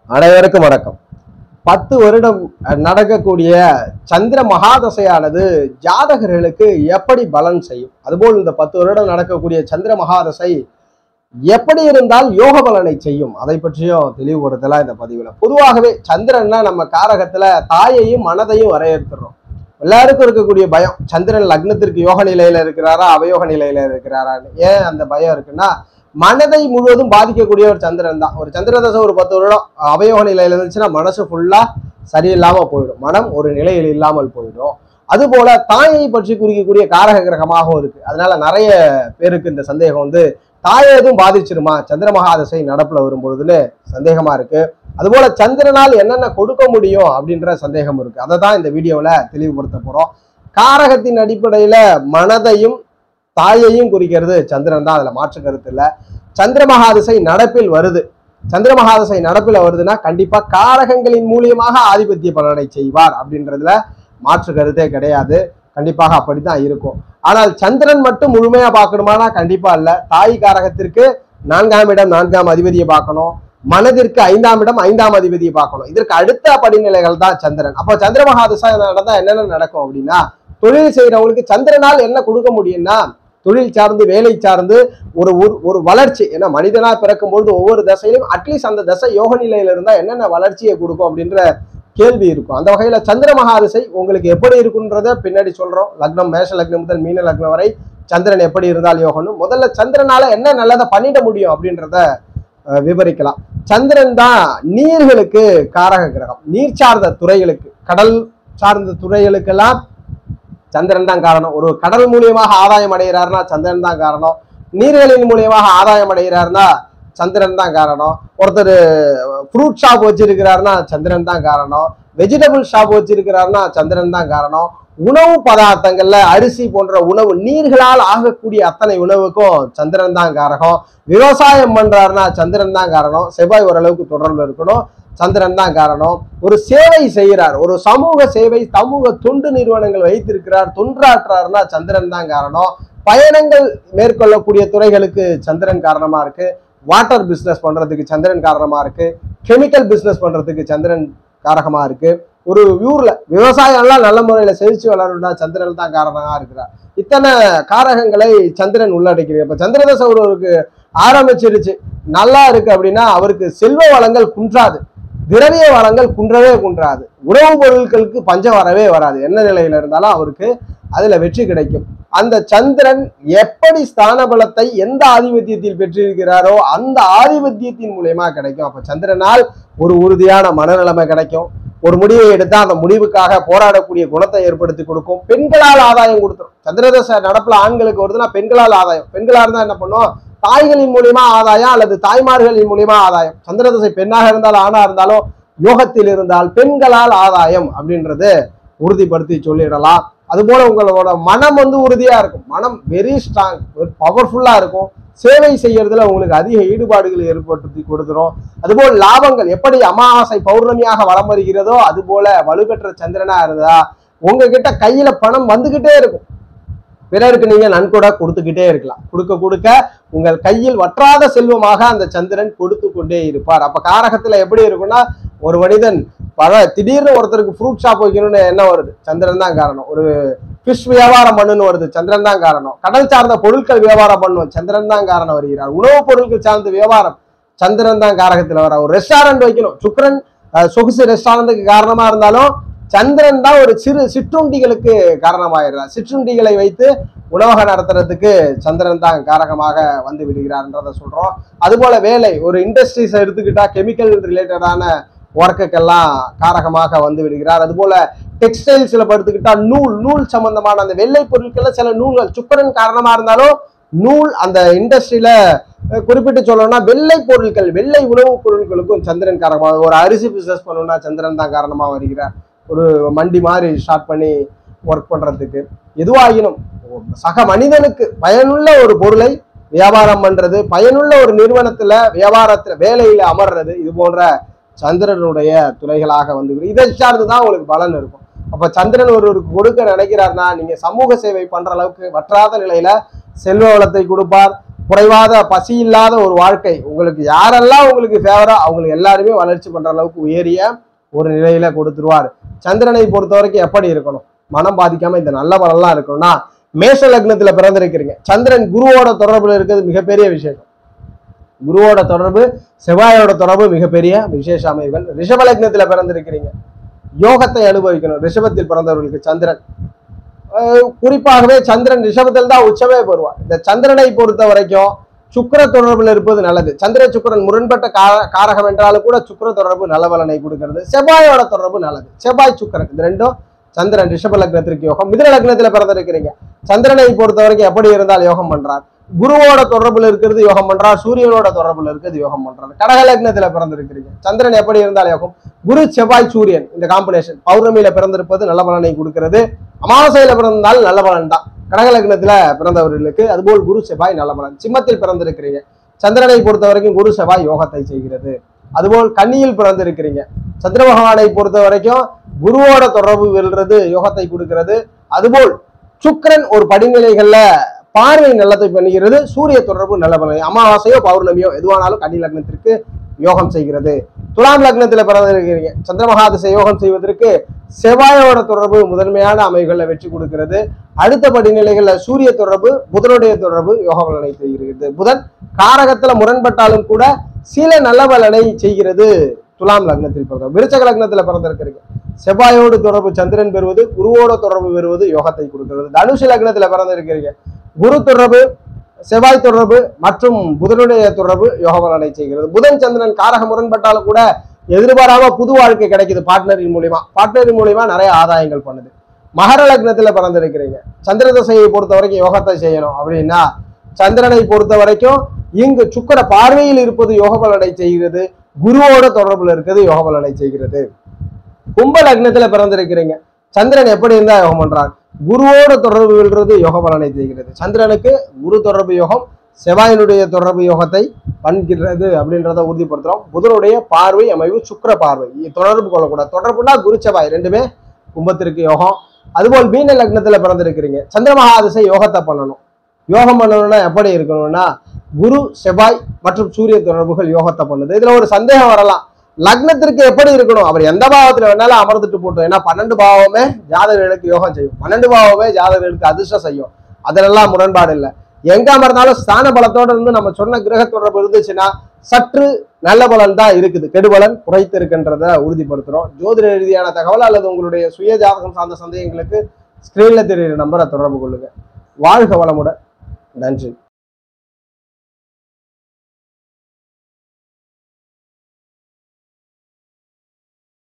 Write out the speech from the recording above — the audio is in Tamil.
அனைவருக்கும் வணக்கம் பத்து வருடம் அஹ், நடக்கக்கூடிய சந்திர மகாதசையானது ஜாதகர்களுக்கு எப்படி பலன் செய்யும் அதுபோல் இந்த பத்து வருடம் நடக்கக்கூடிய சந்திர மகாதசை எப்படி இருந்தால் யோக பலனை செய்யும் அதை பற்றியும் தெளிவுபடுத்தலாம் இந்த பதிவுல பொதுவாகவே சந்திரன்னா நம்ம காரகத்துல தாயையும் மனதையும் வரையறுத்துறோம் எல்லாருக்கும் இருக்கக்கூடிய பயம் சந்திரன் லக்னத்திற்கு யோக நிலையில இருக்கிறாரா அவயோக நிலையில இருக்கிறாரான்னு ஏன் அந்த பயம் இருக்குன்னா மனதை முழுவதும் பாதிக்கக்கூடிய ஒரு சந்திரன் தான் ஒரு சந்திர தசை ஒரு பத்து வருடம் அவயோக நிலையில இருந்துச்சுன்னா மனசு ஃபுல்லா சரியில்லாம போயிடும் மனம் ஒரு நிலையில் இல்லாமல் போயிடும் அதுபோல தாயை பற்றி குறிக்கக்கூடிய காரக கிரகமாகவும் இருக்கு அதனால நிறைய பேருக்கு இந்த சந்தேகம் வந்து தாயை எதுவும் பாதிச்சிருமா சந்திர மகாதசை நடப்புல வரும்பொழுதுன்னு சந்தேகமா இருக்கு அதுபோல சந்திரனால் என்னென்ன கொடுக்க முடியும் அப்படின்ற சந்தேகம் இருக்கு அதை தான் இந்த வீடியோவில் தெளிவுபடுத்த போறோம் காரகத்தின் அடிப்படையில மனதையும் தாயையும் குறிக்கிறது சந்திரன் தான் அதுல மாற்று கருத்து இல்லை சந்திர மகாதிசை நடப்பில் வருது சந்திர மகாதசை நடப்பில் வருதுன்னா கண்டிப்பா காரகங்களின் மூலியமாக ஆதிபத்திய பலனை செய்வார் அப்படின்றதுல மாற்று கருத்தே கிடையாது கண்டிப்பாக அப்படித்தான் இருக்கும் ஆனால் சந்திரன் மட்டும் முழுமையா பார்க்கணுமானா கண்டிப்பா இல்ல தாய் காரகத்திற்கு நான்காம் இடம் நான்காம் அதிபதியை பார்க்கணும் மனதிற்கு ஐந்தாம் இடம் ஐந்தாம் அதிபதியை பார்க்கணும் இதற்கு அடுத்த படிநிலைகள் தான் சந்திரன் அப்போ சந்திர மகாதசை நடந்தா என்னென்ன நடக்கும் அப்படின்னா தொழில் செய்யறவங்களுக்கு சந்திரனால் என்ன கொடுக்க முடியும்னா தொழில் சார்ந்து வேலை சார்ந்து ஒரு ஒரு ஒரு வளர்ச்சி ஏன்னா மனிதனா பிறக்கும்பொழுது ஒவ்வொரு தசையிலும் அட்லீஸ்ட் அந்த தசை யோக நிலையில இருந்தா என்னென்ன வளர்ச்சியை கொடுக்கும் அப்படின்ற கேள்வி இருக்கும் அந்த வகையில சந்திர மகாதிசை உங்களுக்கு எப்படி இருக்குன்றத பின்னாடி சொல்றோம் லக்னம் மேஷ லக்னம் முதல் மீன லக்னம் வரை சந்திரன் எப்படி இருந்தால் யோகம்னு முதல்ல சந்திரனால என்ன நல்லதை பண்ணிட முடியும் அப்படின்றத அஹ், விவரிக்கலாம் சந்திரன் தான் நீர்களுக்கு காரக கிரகம் நீர் சார்ந்த துறைகளுக்கு கடல் சார்ந்த துறைகளுக்கெல்லாம் சந்திரன் தான் காரணம் ஒரு கடல் மூலியமாக ஆதாயம் அடைகிறாருன்னா சந்திரன் தான் காரணம் நீர்களின் மூலியமாக ஆதாயம் அடைகிறாருன்னா சந்திரன் தான் காரணம் ஒருத்தர் ஃப்ரூட் ஷாப் வச்சிருக்கிறாருன்னா சந்திரன் தான் காரணம் வெஜிடபிள் ஷாப் வச்சிருக்கிறாருன்னா சந்திரன் தான் காரணம் உணவு பதார்த்தங்கள்ல அரிசி போன்ற உணவு நீர்களால் ஆகக்கூடிய அத்தனை உணவுக்கும் சந்திரன் தான் காரகம் விவசாயம் பண்றாருன்னா சந்திரன் தான் காரணம் செவ்வாய் ஓரளவுக்கு தொடர்பு இருக்கணும் சந்திரன் தான் காரணம் ஒரு சேவை செய்கிறார் ஒரு சமூக சேவை சமூக தொண்டு நிறுவனங்கள் வைத்திருக்கிறார் தொன்றாற்றாருன்னா சந்திரன் தான் காரணம் பயணங்கள் மேற்கொள்ளக்கூடிய துறைகளுக்கு சந்திரன் காரணமா இருக்கு வாட்டர் பிசினஸ் பண்றதுக்கு சந்திரன் காரணமா இருக்கு கெமிக்கல் பிசினஸ் பண்றதுக்கு சந்திரன் காரகமா இருக்கு ஒரு ஊர்ல விவசாயம் எல்லாம் நல்ல முறையில செழிச்சு வளரணும்னா சந்திரன் தான் காரணமா இருக்கிறார் இத்தனை காரகங்களை சந்திரன் உள்ளடக்கிறது இப்ப சந்திரதசை ஒருவருக்கு ஆரம்பிச்சிருச்சு நல்லா இருக்கு அப்படின்னா அவருக்கு செல்வ வளங்கள் குன்றாது திரவிய வளங்கள் குன்றவே குன்றாது உணவுப் பொருட்களுக்கு பஞ்சம் வரவே வராது என்ன நிலையில இருந்தாலும் அவருக்கு அதுல வெற்றி கிடைக்கும் அந்த சந்திரன் எப்படி ஸ்தான பலத்தை எந்த ஆதிபத்தியத்தில் பெற்றிருக்கிறாரோ அந்த ஆதிபத்தியத்தின் மூலியமா கிடைக்கும் அப்ப சந்திரனால் ஒரு உறுதியான மனநிலைமை கிடைக்கும் ஒரு முடிவை எடுத்தா அந்த முடிவுக்காக போராடக்கூடிய குணத்தை ஏற்படுத்தி கொடுக்கும் பெண்களால் ஆதாயம் கொடுத்துரும் சந்திரதசை நடப்புல ஆண்களுக்கு வருதுன்னா பெண்களால் ஆதாயம் பெண்களா இருந்தா என்ன பண்ணும் தாய்களின் மூலியமா ஆதாயம் அல்லது தாய்மார்களின் மூலியமா ஆதாயம் சந்திரதசை பெண்ணாக இருந்தாலும் ஆணா இருந்தாலும் யோகத்தில் இருந்தால் பெண்களால் ஆதாயம் அப்படின்றது உறுதிப்படுத்தி சொல்லிடலாம் அதுபோல உங்களோட மனம் வந்து உறுதியா இருக்கும் மனம் வெரி ஸ்ட்ராங் பவர்ஃபுல்லா இருக்கும் சேவை செய்யறதுல உங்களுக்கு அதிக ஈடுபாடுகள் ஏற்படுத்தி கொடுத்துரும் அதுபோல் லாபங்கள் எப்படி அமாவாசை பௌர்ணமியாக வலம் வருகிறதோ அதுபோல வலுப்பெற்ற சந்திரனா இருந்தா உங்ககிட்ட கையில பணம் வந்துகிட்டே இருக்கும் பிறருக்கு நீங்க நன்கொடை கொடுத்துக்கிட்டே இருக்கலாம் கொடுக்க கொடுக்க உங்கள் கையில் வற்றாத செல்வமாக அந்த சந்திரன் கொடுத்து கொண்டே இருப்பார் அப்ப காரகத்துல எப்படி இருக்கும்னா ஒரு மனிதன் பல திடீர்னு ஒருத்தருக்கு ஃப்ரூட் ஷாப் வைக்கணும்னு என்ன வருது சந்திரன் தான் காரணம் ஒரு ஃபிஷ் வியாபாரம் பண்ணுன்னு வருது சந்திரன் தான் காரணம் கடல் சார்ந்த பொருட்கள் வியாபாரம் பண்ணுவோம் சந்திரன் தான் காரணம் வருகிறார் உணவுப் பொருட்கள் சார்ந்த வியாபாரம் சந்திரன் தான் காரகத்துல வர ஒரு ரெஸ்டாரண்ட் வைக்கணும் சுக்ரன் அஹ், சொகுசு ரெஸ்டாரண்ட்டுக்கு காரணமா இருந்தாலும் சந்திரன் தான் ஒரு சிறு சிற்றுண்டிகளுக்கு காரணமாகிறார் சிற்றுண்டிகளை வைத்து உணவகம் நடத்துறதுக்கு சந்திரன் தான் காரகமாக வந்து விடுகிறார்ன்றத சொல்றோம் அதுபோல வேலை ஒரு இண்டஸ்ட்ரீஸ் எடுத்துக்கிட்டா கெமிக்கல் ரிலேட்டடான ஒர்க்குக்கெல்லாம் காரகமாக வந்து விடுகிறார் அதுபோல டெக்ஸ்டைல்ஸ்ல படுத்துக்கிட்டா நூல் நூல் சம்பந்தமான அந்த வெள்ளை பொருட்கள்ல சில நூல்கள் சுக்கரன் காரணமா இருந்தாலும் நூல் அந்த இண்டஸ்ட்ரியில குறிப்பிட்டு சொல்லணும்னா வெள்ளை பொருட்கள் வெள்ளை உணவுப் பொருட்களுக்கும் சந்திரன் காரணமாக ஒரு அரிசி பிசினஸ் பண்ணணும்னா சந்திரன் தான் காரணமா வருகிறார் ஒரு மண்டி மாதிரி ஸ்டார்ட் பண்ணி ஒர்க் பண்றதுக்கு எதுவாகினும் சக மனிதனுக்கு பயனுள்ள ஒரு பொருளை வியாபாரம் பண்றது பயனுள்ள ஒரு நிறுவனத்துல வியாபாரத்துல வேலையில அமர்றது இது போன்ற சந்திரனுடைய துறைகளாக வந்து இதை சார்ந்து தான் உங்களுக்கு பலன் இருக்கும் அப்ப சந்திரன் ஒருவருக்கு கொடுக்க நினைக்கிறார்னா நீங்க சமூக சேவை பண்ற அளவுக்கு வற்றாத நிலையில செல்வ வளத்தை கொடுப்பார் குறைவாத பசி இல்லாத ஒரு வாழ்க்கை உங்களுக்கு யாரெல்லாம் உங்களுக்கு ஃபேவரா அவங்களுக்கு எல்லாருமே வளர்ச்சி பண்ற அளவுக்கு உயரிய ஒரு நிலையில கொடுத்துருவார் சந்திரனை பொறுத்த வரைக்கும் எப்படி இருக்கணும் மனம் பாதிக்காம இந்த நல்ல பலன்லாம் இருக்கணும்னா மேஷ லக்னத்துல பிறந்திருக்கிறீங்க சந்திரன் குருவோட தொடர்புல இருக்கிறது மிகப்பெரிய விசேஷம் குருவோட தொடர்பு செவ்வாயோட தொடர்பு மிகப்பெரிய விசேஷ அமைவுகள் ரிஷப லக்னத்துல பிறந்திருக்கிறீங்க யோகத்தை அனுபவிக்கணும் ரிஷபத்தில் பிறந்தவர்களுக்கு சந்திரன் அஹ் குறிப்பாகவே சந்திரன் ரிஷபத்தில் தான் உச்சமே பெறுவார் இந்த சந்திரனை பொறுத்த வரைக்கும் சுக்கிர தொடர்புல இருப்பது நல்லது சந்திர சுக்கிரன் முரண்பட்ட கார- காரகம் என்றாலும் கூட சுக்கிர தொடர்பு நல்ல பலனை கொடுக்கிறது செவ்வாயோட தொடர்பு நல்லது செவ்வாய் சுக்கிரன் இது ரெண்டும் சந்திரன் ரிஷப லக்னத்திற்கு யோகம் மிதுன லக்னத்துல பிறந்திருக்கிறீங்க சந்திரனை பொறுத்த வரைக்கும் எப்படி இருந்தால் யோகம் பண்றார் குருவோட தொடர்புல இருக்கிறது யோகம் பண்றார் சூரியனோட தொடர்புல இருக்கிறது யோகம் பண்றார் கடக லக்னத்துல பிறந்திருக்கிறீங்க சந்திரன் எப்படி இருந்தால் யோகம் குரு செவ்வாய் சூரியன் இந்த காம்பினேஷன் பௌர்ணமியில பிறந்திருப்பது நல்ல பலனை கொடுக்கிறது அமாவாசையில பிறந்தால் நல்ல பலன் தான் கடக லக்னத்துல பிறந்தவர்களுக்கு அதுபோல் குரு செவ்வாய் நல்ல பலன் சிம்மத்தில் பிறந்திருக்கிறீங்க சந்திரனை பொறுத்த வரைக்கும் குரு செவ்வாய் யோகத்தை செய்கிறது அதுபோல் கன்னியில் பிறந்திருக்கிறீங்க சந்திர பகவானை பொறுத்த வரைக்கும் குருவோட தொடர்பு வெல்றது யோகத்தை கொடுக்கிறது அதுபோல் சுக்கிரன் ஒரு படிநிலைகள்ல பார்வை நல்லதை பண்ணுகிறது சூரிய தொடர்பு நல்ல பலன் அமாவாசையோ பௌர்ணமியோ எதுவானாலும் கன்னி லக்னத்திற்கு யோகம் செய்கிறது துலாம் லக்னத்துல பிறந்திருக்கிறீங்க சந்திர மகாதிசை யோகம் செய்வதற்கு செவ்வாயோட தொடர்பு முதன்மையான அமைவுகளில் வெற்றி கொடுக்கிறது அடுத்த படிநிலைகள்ல சூரிய தொடர்பு புதனுடைய தொடர்பு யோக பலனை செய்கிறது புதன் காரகத்துல முரண்பட்டாலும் கூட சில நல்ல பலனை செய்கிறது துலாம் லக்னத்தில் பிறந்த விருச்சக லக்னத்துல பிறந்திருக்கிறீங்க செவ்வாயோடு தொடர்பு சந்திரன் பெறுவது குருவோட தொடர்பு பெறுவது யோகத்தை கொடுக்கிறது தனுஷ லக்னத்துல பிறந்திருக்கிறீங்க குரு தொடர்பு செவ்வாய் தொடர்பு மற்றும் புதனுடைய தொடர்பு யோக பலனை செய்கிறது புதன் சந்திரன் காரக முரண்பட்டாலும் கூட எதிர்பாராம புது வாழ்க்கை கிடைக்குது பார்ட்னரின் மூலியமா பார்ட்னரின் மூலியமா நிறைய ஆதாயங்கள் பண்ணுது மகர லக்னத்துல பிறந்திருக்கிறீங்க சந்திர தசையை பொறுத்த வரைக்கும் யோகத்தை செய்யணும் அப்படின்னா சந்திரனை பொறுத்த வரைக்கும் இங்கு சுக்கர பார்வையில் இருப்பது யோக பலனை செய்கிறது குருவோட தொடர்புல இருக்கிறது யோக பலனை செய்கிறது கும்ப லக்னத்துல பிறந்திருக்கிறீங்க சந்திரன் எப்படி இருந்தா யோகம் பண்றார் குருவோட தொடர்பு வெல்றது யோக பலனை செய்கிறது சந்திரனுக்கு குரு தொடர்பு யோகம் செவ்வாயினுடைய தொடர்பு யோகத்தை பண்கிறது அப்படின்றத உறுதிப்படுத்துறோம் புதனுடைய பார்வை அமைவு சுக்கிர பார்வை இ- தொடர்பு கொள்ளக்கூடாது தொடர்புனா குரு செவ்வாய் ரெண்டுமே கும்பத்திற்கு யோகம் அதுபோல் மீன லக்னத்துல பிறந்திருக்கிறீங்க சந்திர மகாதிசை யோகத்தை பண்ணணும் யோகம் பண்ணணும்னா எப்படி இருக்கணும்னா குரு செவ்வாய் மற்றும் சூரிய தொடர்புகள் யோகத்தை பண்ணுது இதுல ஒரு சந்தேகம் வரலாம் லக்னத்திற்கு எப்படி இருக்கணும் அவர் எந்த பாவத்துல வேணாலும் அமர்ந்துட்டு போட்டோம் ஏன்னா பன்னெண்டு பாவமே ஜாதகர்களுக்கு யோகம் செய்யும் பன்னெண்டு பாவமே ஜாதகர்களுக்கு அதிர்ஷ்டம் செய்யும் அதிலெல்லாம் முரண்பாடு இல்லை எங்க அமர்ந்தாலும் ஸ்தான பலத்தோட இருந்து நம்ம சொன்ன கிரக தொடர்பு இருந்துச்சுன்னா சற்று நல்ல பலன் தான் இருக்குது கெடுபலன் குறைத்து இருக்கின்றத உறுதிப்படுத்துறோம் ஜோதிட ரீதியான தகவல் அல்லது உங்களுடைய சுய ஜாதகம் சார்ந்த சந்தேகங்களுக்கு ஸ்கிரீன்ல தெரியுற நம்பரை தொடர்பு கொள்ளுங்க வாழ்க வளமுடன் நன்றி